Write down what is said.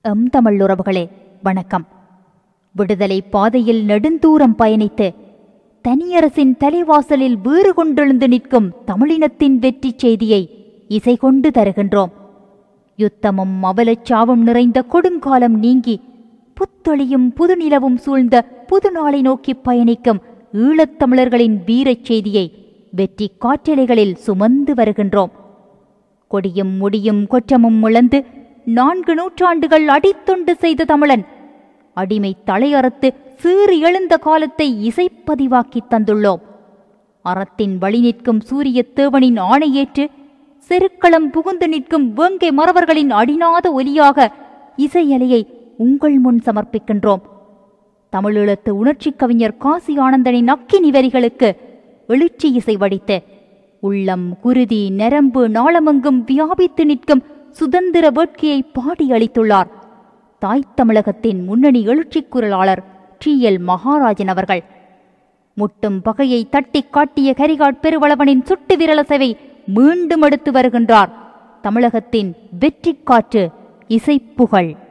M Tamil உறவுகளே வணக்கம் விடுதலை பாதையில் நெடுந்தூரம் பயணித்து தனியரசின் தலைவாசலில் வீறு கொண்டெழுந்து நிற்கும் தமிழினத்தின் வெற்றி செய்தியை இசை கொண்டு தருகின்றோம் யுத்தமும் அவலச்சாவும் நிறைந்த கொடுங்காலம் நீங்கி புத்தொளியும் புதுநிலவும் சூழ்ந்த புது நாளை நோக்கி பயணிக்கும் ஈழத்தமிழர்களின் வீரச் செய்தியை வெற்றி காற்றலைகளில் சுமந்து வருகின்றோம் கொடியும் முடியும் கொற்றமும் இழந்து நான்கு நூற்றாண்டுகள் அடித்தொண்டு செய்த தமிழன் அடிமை தலையறுத்து சீறி எழுந்த காலத்தை இசைப்பதிவாக்கி தந்துள்ளோம் அறத்தின் வழி நிற்கும் சூரிய தேவனின் ஆணையேற்று செருக்களம் புகுந்து நிற்கும் வேங்கை மறவர்களின் அடிநாத ஒலியாக இசையலையை உங்கள் முன் சமர்ப்பிக்கின்றோம் தமிழீழத்து உணர்ச்சிக் கவிஞர் காசி ஆனந்தனின் அக்கினி வரிகளுக்கு எழுச்சி இசை வடித்து உள்ளம் குருதி நரம்பு நாளமெங்கும் வியாபித்து நிற்கும் சுதந்திர வேட்கையை பாடி அளித்துள்ளார் தாய்த் தமிழகத்தின் முன்னணி எழுச்சிக் குரலாளர் டி எல் மகாராஜன் அவர்கள் முட்டும் பகையை தட்டிக் காட்டிய கரிகாட் பெருவளவனின் சுட்டு விரலசவை மீண்டும் எடுத்து வருகின்றார் தமிழகத்தின் வெற்றிக் காற்று இசைப்புகழ்